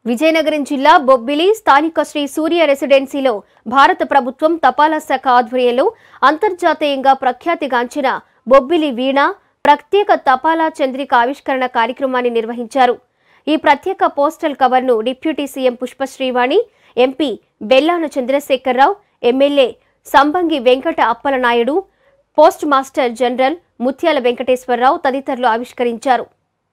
విజయనగరం జిల్లా బొబ్బిలి స్థానిక శ్రీ సూర్య రెసిడెన్సీలో భారత ప్రభుత్వం తపాలా శాఖ ఆధ్వర్యంలో అంతర్జాతీయంగా ప్రఖ్యాతిగాంచిన బొబ్బిలి వీణ ప్రత్యేక తపాలా చంద్రిక ఆవిష్కరణ కార్యక్రమాన్ని నిర్వహించారు ఈ ప్రత్యేక పోస్టల్ కవర్ను deputy CM Pushpasreevani MP Bellana Chandrasekhararao MLA Sambangi Venkata Appalanaidu post master general Muthyala Venkateswararao తదితరులు ఆవిష్కరించారు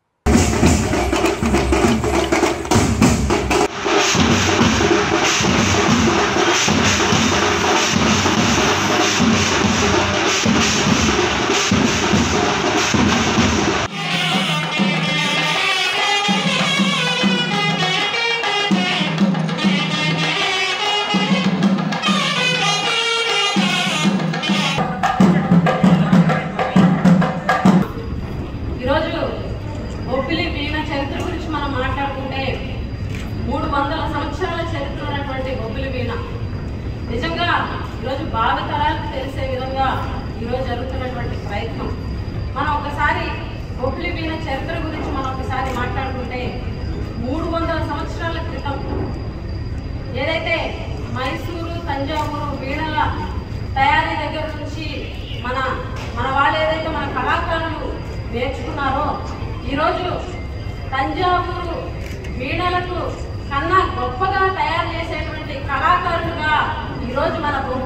ఈరోజు బొబ్బిలి వీణ చరిత్ర గురించి మనం మాట్లాడుకుంటే మూడు వందల సంవత్సరాల చరిత్ర ఉన్నటువంటి బొబ్బిలి వీణ నిజంగా ఈరోజు భావితరాలకు తెలిసే విధంగా ఈరోజు జరుగుతున్నటువంటి ప్రయత్నం మనం ఒకసారి బొబ్బిలి వీణ చరిత్ర గురించి మనం ఒకసారి మాట్లాడుకుంటే మూడు వందల సంవత్సరాల క్రితం ఏదైతే మైసూరు తంజావూరు వీణల తయారీ దగ్గర నుంచి మన మన వాళ్ళు ఏదైతే మన కళాకారులు నేర్చుకున్నారో ఈరోజు తంజావూరు వీణలకు కన్నా గొప్పగా తయారు చేసేటువంటి కళాకారులుగా ఈరోజు మన